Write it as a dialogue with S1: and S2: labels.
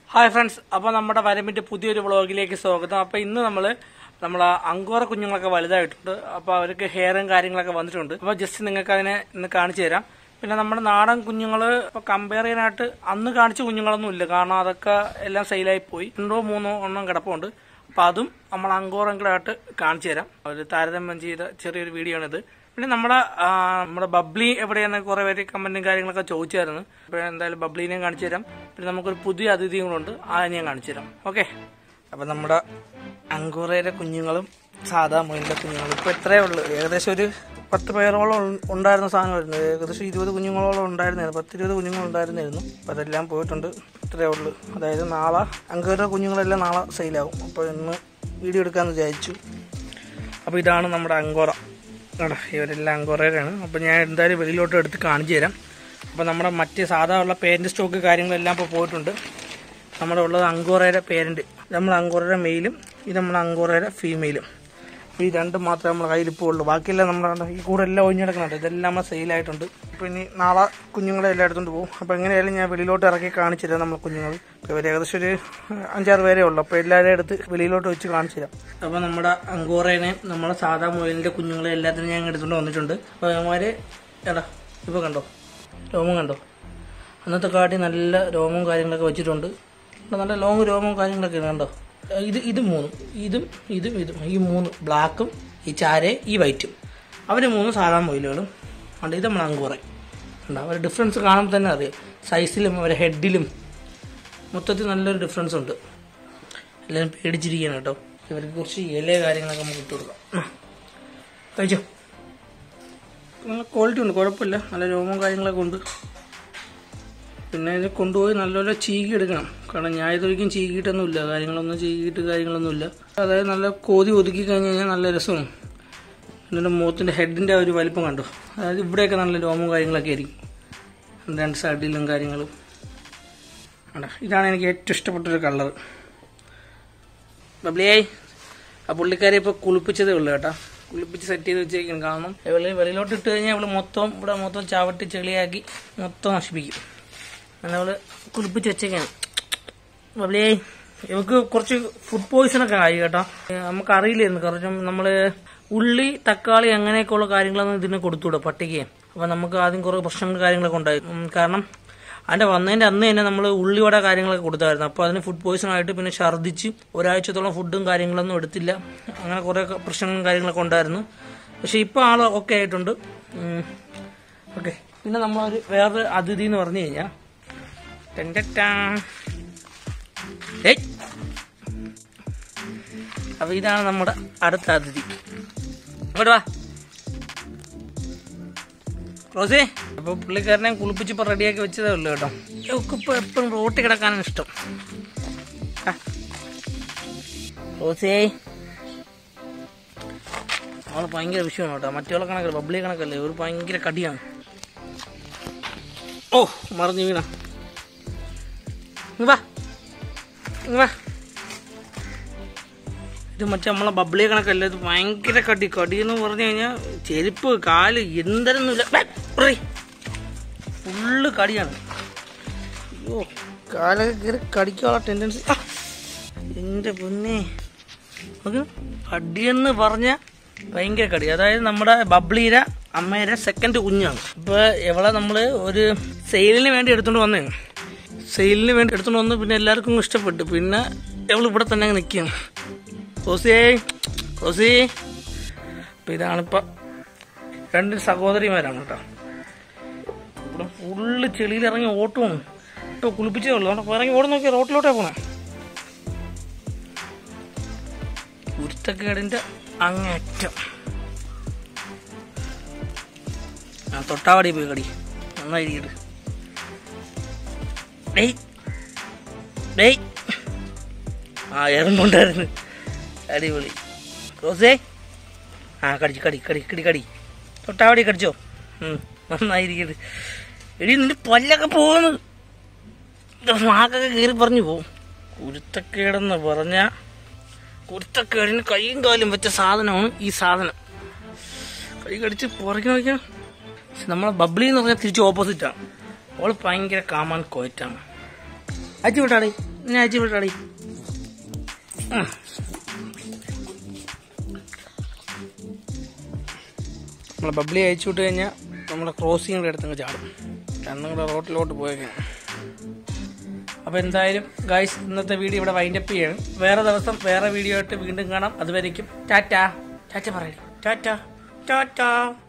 S1: Hi friends അപ്പോൾ നമ്മുടെ വരമ്പിന്റെ പുതിയൊരു വ്ളോഗിലേക്ക് സ്വാഗതം അപ്പോൾ ഇന്ന് നമ്മൾ നമ്മളെ അങ്കോറ കുഞ്ഞുങ്ങളൊക്കെ വലുതായിട്ടുണ്ട് അപ്പോൾ അവർക്ക് ഹെയറും കാര്യങ്ങളൊക്കെ വന്നിട്ടുണ്ട് അപ്പോൾ ജസ്റ്റ് നിങ്ങൾക്ക് അതിനെ ഇന്ന് കാണിച്ചു തരാം പിന്നെ നമ്മുടെ നാടൻ കുഞ്ഞുങ്ങൾ ഇപ്പോൾ കമ്പയർ ചെയ്യാനായിട്ട് അന്ന് കാണിച്ച കുഞ്ഞുങ്ങളൊന്നും ഇല്ല കാരണം അതൊക്കെ എല്ലാം സെയിലായി പോയി രണ്ടോ മൂന്നോ എണ്ണം കിടപ്പുണ്ട് അപ്പോൾ അതും നമ്മൾ അങ്കോറെങ്കിലായിട്ട് കാണിച്ചു തരാം ഒരു താരതമ്യം ചെയ്ത ചെറിയൊരു വീഡിയോ ആണിത് പിന്നെ നമ്മുടെ ആ, നമ്മുടെ ബബ്ലി എവിടെയെന്ന് കുറെ പേര് കമന്റും കാര്യങ്ങളൊക്കെ ചോദിച്ചായിരുന്നു അപ്പോൾ എന്തായാലും ബബ്ലിനെയും കാണിച്ചു തരാം പിന്നെ നമുക്കൊരു പുതിയ അതിഥിയും കൂടെ ഉണ്ട് അതിനെ ഞാൻ കാണിച്ചു തരാം ഓക്കെ അപ്പം നമ്മുടെ അങ്കൂറയിലെ കുഞ്ഞുങ്ങളും സാധാ മൊയിലിലെ കുഞ്ഞുങ്ങളും ഇപ്പോൾ ഇത്രയേ ഉള്ളൂ ഏകദേശം ഒരു പത്ത് പേരോളം ഉ- ഉണ്ടായിരുന്ന സാധനമായിരുന്നു ഏകദേശം ഇരുപത് കുഞ്ഞുങ്ങളോളം ഉണ്ടായിരുന്നായിരുന്നു പത്ത് ഇരുപത് കുഞ്ഞുങ്ങൾ ഉണ്ടായിരുന്നായിരുന്നു അപ്പോൾ അതെല്ലാം പോയിട്ടുണ്ട് ഇത്രയേ ഉള്ളൂ അതായത് നാളെ അങ്കൂറ കുഞ്ഞുങ്ങളെല്ലാം നാളെ സെയിലാവും അപ്പോൾ ഇന്ന് വീഡിയോ എടുക്കാമെന്ന് വിചാരിച്ചു അപ്പോൾ ഇതാണ് നമ്മുടെ അങ്കോറ കേട്ടോ ഇവരെല്ലാം അങ്കോറയിലാണ് അപ്പോൾ ഞാൻ എന്തായാലും വെളിയിലോട്ട് എടുത്ത് കാണിച്ചു തരാം അപ്പോൾ നമ്മുടെ മറ്റ് സാധാ ഉള്ള പേരൻറ്റ് സ്റ്റോക്ക് കാര്യങ്ങളെല്ലാം ഇപ്പോൾ പോയിട്ടുണ്ട് നമ്മുടെ ഉള്ളത് അങ്കോറയുടെ പേരൻറ്റ് നമ്മൾ അങ്കോറയുടെ മെയിലും ഇത് നമ്മുടെ അങ്കോറയുടെ ഫീമെയിലും ഈ രണ്ടും മാത്രമേ നമ്മുടെ കയ്യിൽ ഇപ്പോൾ ഉള്ളൂ ബാക്കിയെല്ലാം നമ്മുടെ കണ്ടോ, ഈ കൂടെ എല്ലാം ഒഴിഞ്ഞെടുക്കുന്നുണ്ട് ഇതെല്ലാം നമ്മൾ സെയിലായിട്ടുണ്ട് അപ്പോൾ ഇനി നാളെ കുഞ്ഞുങ്ങളെ എല്ലാം എടുത്തുകൊണ്ട് പോകും അപ്പോൾ എങ്ങനെയായാലും ഞാൻ വെളിയിലോട്ട് ഇറക്കി കാണിച്ചു തരാം നമ്മൾ കുഞ്ഞുങ്ങൾ ഇപ്പോൾ ഇവർ ഏകദേശം ഒരു അഞ്ചാറ് പേരേ ഉള്ളൂ അപ്പോൾ എല്ലാവരെയും എടുത്ത് വെളിയിലോട്ട് വെച്ച് കാണിച്ചു തരാം അപ്പോൾ നമ്മുടെ അങ്കോറേനെ നമ്മുടെ സാധാ മുയലിൻ്റെ കുഞ്ഞുങ്ങളെ എല്ലാത്തിനും ഞാൻ എടുത്തുകൊണ്ട് വന്നിട്ടുണ്ട് അപ്പോൾ അവന്മാര് എടാ ഇപ്പോൾ കണ്ടോ രോമം കണ്ടോ അന്നത്തെ കാട്ടി നല്ല രോമവും കാര്യങ്ങളൊക്കെ വെച്ചിട്ടുണ്ട് ഇവിടെ നല്ല ലോങ് രോമവും കാര്യങ്ങളൊക്കെ ഉണ്ട് കണ്ടോ ഇത് ഇത് മൂന്നും ഇതും ഇതും ഇതും ഈ മൂന്ന് ബ്ലാക്കും ഈ ചാരേ ഈ വൈറ്റും അവർ മൂന്ന് സാധാ മൊയിലുകളും ഉണ്ട് ഇത് നമ്മൾ അങ്കൂറ ഉണ്ട് അവരുടെ ഡിഫറൻസ് കാണുമ്പോൾ തന്നെ അറിയാം സൈസിലും അവരുടെ ഹെഡിലും മൊത്തത്തിൽ നല്ലൊരു ഡിഫറൻസ് ഉണ്ട് എല്ലാവരും പേടിച്ചിരിക്കുകയാണ് കേട്ടോ ഇവർക്ക് കുറച്ച് ഇല കാര്യങ്ങളൊക്കെ നമുക്ക് ഇട്ട് കൊടുക്കാം ഉം. കഴിച്ചോ നല്ല ക്വാളിറ്റി ഉണ്ട് കുഴപ്പമില്ല നല്ല രോമവും കാര്യങ്ങളൊക്കെ ഉണ്ട് പിന്നെ ഇത് കൊണ്ടുപോയി നല്ലപോലെ ചീകി എടുക്കണം കാരണം ഞാൻ ഇതൊരിക്കലും ചീകിയിട്ടൊന്നുമില്ല കാര്യങ്ങളൊന്നും ചീകിയിട്ട് കാര്യങ്ങളൊന്നുമില്ല അതായത് നല്ല കോതി ഒതുക്കി കഴിഞ്ഞ് കഴിഞ്ഞാൽ നല്ല രസമാണ് എന്നിട്ട് മുഖത്തിൻ്റെ ഹെഡിൻ്റെ ആ ഒരു വലിപ്പം കണ്ടു അതായത് ഇവിടെയൊക്കെ നല്ല രോമവും കാര്യങ്ങളൊക്കെ ആയിരിക്കും രണ്ട് സൈഡിലും കാര്യങ്ങളും കണ്ടോ ഇതാണ് എനിക്ക് ഏറ്റവും ഇഷ്ടപ്പെട്ടൊരു കളർ ബബ്ലിയായി ആ പുള്ളിക്കാരെ ഇപ്പോൾ കുളിപ്പിച്ചതേ ഉള്ളൂ കേട്ടോ കുളിപ്പിച്ച് സെറ്റ് ചെയ്ത് വെച്ചേക്കും കാരണം ഇവള് വെളിയിലോട്ട് ഇട്ട് കഴിഞ്ഞാൽ ഇവള് മൊത്തം ഇവിടെ മൊത്തം ചവിട്ടി ചെളിയാക്കി മൊത്തം നശിപ്പിക്കും അങ്ങനെ അവള് കുളിപ്പിച്ച് വെച്ചേക്കാണ് ബബ്ലിയായി ഇവക്ക് കുറച്ച് ഫുഡ് പോയിസൺ ഒക്കെ ആയി കേട്ടോ നമുക്ക് അറിയില്ലായിരുന്നു കുറച്ചും നമ്മള് ഉള്ളി തക്കാളി അങ്ങനെയൊക്കെയുള്ള കാര്യങ്ങളൊന്നും ഇതിന് കൊടുത്തുകൂടെ പട്ടിക്ക് അപ്പൊ നമുക്ക് ആദ്യം കുറെ പ്രശ്നങ്ങൾ കാര്യങ്ങളൊക്കെ ഉണ്ടായി ഉം, കാരണം അതിന്റെ വന്നതിന്റെ അന്ന് തന്നെ നമ്മൾ ഉള്ളിവട കാര്യങ്ങളൊക്കെ കൊടുത്തായിരുന്നു അപ്പോൾ അതിന് ഫുഡ് പോയിസൺ ആയിട്ട് പിന്നെ ഛർദ്ദിച്ച് ഒരാഴ്ചത്തോളം ഫുഡും കാര്യങ്ങളൊന്നും എടുത്തില്ല അങ്ങനെ കുറെ പ്രശ്നങ്ങളും കാര്യങ്ങളൊക്കെ ഉണ്ടായിരുന്നു പക്ഷെ ഇപ്പോൾ ആൾ ഓക്കെ ആയിട്ടുണ്ട് ഓക്കെ പിന്നെ നമ്മളൊരു വേറൊരു അതിഥി എന്ന് പറഞ്ഞു കഴിഞ്ഞാൽ ടെൻറ്റാ ഏയ് അപ്പൊ ഇതാണ് നമ്മുടെ അടുത്ത അതിഥി ഇങ്ങോട്ട് വാ റോസേ അപ്പൊ പുള്ളിക്കാരനെ കുളിപ്പിച്ച് ഇപ്പൊ റെഡിയാക്കി വെച്ചതേ ഉള്ളൂ കേട്ടോ ഇവക്ക് ഇപ്പൊ എപ്പോഴും റോട്ടിൽ കിടക്കാനാണ് ഇഷ്ടം ആ. റോസേ അവള് ഭയങ്കര വിഷയമാണ് കേട്ടോ മറ്റുള്ള കണക്കല്ല ബബ്ലി കണക്കല്ലേ ഒരു ഭയങ്കര കടിയാണ് ഓ മറിഞ്ഞു വീണ ഇങ്ങ് വാ ഇങ്ങ് വാ ഇത് മറ്റേ നമ്മളെ ബബ്ലി കണക്കല്ല ഇത് ഭയങ്കര കടി കടി എന്ന് പറഞ്ഞു കഴിഞ്ഞാൽ ചെരുപ്പ് കാല് എന്തരൊന്നുമില്ല ഫുള്ള് കടിയാണ് അയ്യോ കാലൊക്കെ കയറി കടിക്കാനുള്ള ടെൻഡൻസി എന്റെ പൊന്നെ നോക്ക് കടിയെന്ന് പറഞ്ഞ ഭയങ്കര കടി അതായത് നമ്മുടെ ബബ്ലിയുടെ അമ്മയുടെ സെക്കൻഡ് കുഞ്ഞാണ് ഇപ്പൊ ഇവളെ നമ്മള് ഒരു സെയിലിന് വേണ്ടി എടുത്തോണ്ട് വന്നേ സെയിലിന് വേണ്ടി എടുത്തോണ്ട് വന്ന് പിന്നെ എല്ലാവർക്കും ഇഷ്ടപ്പെട്ടു പിന്നെ ഇവൾ ഇവിടെ തന്നെ അങ്ങ് നിൽക്കുകയാണ് റോസിയേ റോസി അപ്പൊ ഇതാണിപ്പോ രണ്ട് സഹോദരിമാരാണ് കേട്ടോ ഇവിടെ ഫുള്ള് ചെളിയിൽ ഇറങ്ങി ഓട്ടും ഇപ്പൊ കുളിപ്പിച്ചേ ഉള്ളൂ അവിടെ ഇറങ്ങി ഓടി നോക്കിയാൽ റോട്ടിലോട്ടേ പോണേ കുരുത്തക്കേടിന്റെ അങ്ങേറ്റം ആ തൊട്ടാവടി പോയി കടി നന്നായിരിക്കട്ടെ ഡേയ് ഡേയ് ആ എറുമ്പുണ്ടായിരുന്നു അടിപൊളി റോസേ ആ കടിച്ചു കടി കടി കടി കടി തൊട്ടാവടി കടിച്ചോ ഉം, നന്നായിരിക്കട്ടെ എടി നിന്റെ പല്ലൊക്കെ പോകുന്നു നാക്കൊക്കെ കീറി പറഞ്ഞു പോവും കുരുത്തക്കേടെന്ന് പറഞ്ഞ കുരുത്തക്കേടിന് കൈയും കാലും വെച്ച സാധനമാണ് ഈ സാധനം കൈ കടിച്ച് പുറകെ നോക്കിയാൽ നമ്മളെ ബബ്ലി എന്ന് പറഞ്ഞാൽ തിരിച്ച് ഓപ്പോസിറ്റാണ് അവൾ ഭയങ്കര കാമാൻ കോയറ്റാണ് അയച്ചു വിട്ടാളി ഞാൻ അയച്ചു വിട്ടാളി ഉം. നമ്മളെ ബബ്ലി അയച്ചു വിട്ട് കഴിഞ്ഞാൽ നമ്മുടെ ക്രോസിങ്ങിൻ്റെ അടുത്തങ്ങ് ചാടും രണ്ടും കൂടെ റോട്ടിലോട്ട് പോയേക്കാണ് അപ്പോൾ എന്തായാലും ഗായ്സ് ഇന്നത്തെ വീഡിയോ ഇവിടെ വൈൻഡപ്പ് ചെയ്യണം വേറെ ദിവസം വേറെ വീഡിയോ ആയിട്ട് വീണ്ടും കാണാം അതുവരേക്കും ടാറ്റ ടാറ്റ പറയണം ടാറ്റ ടാറ്റ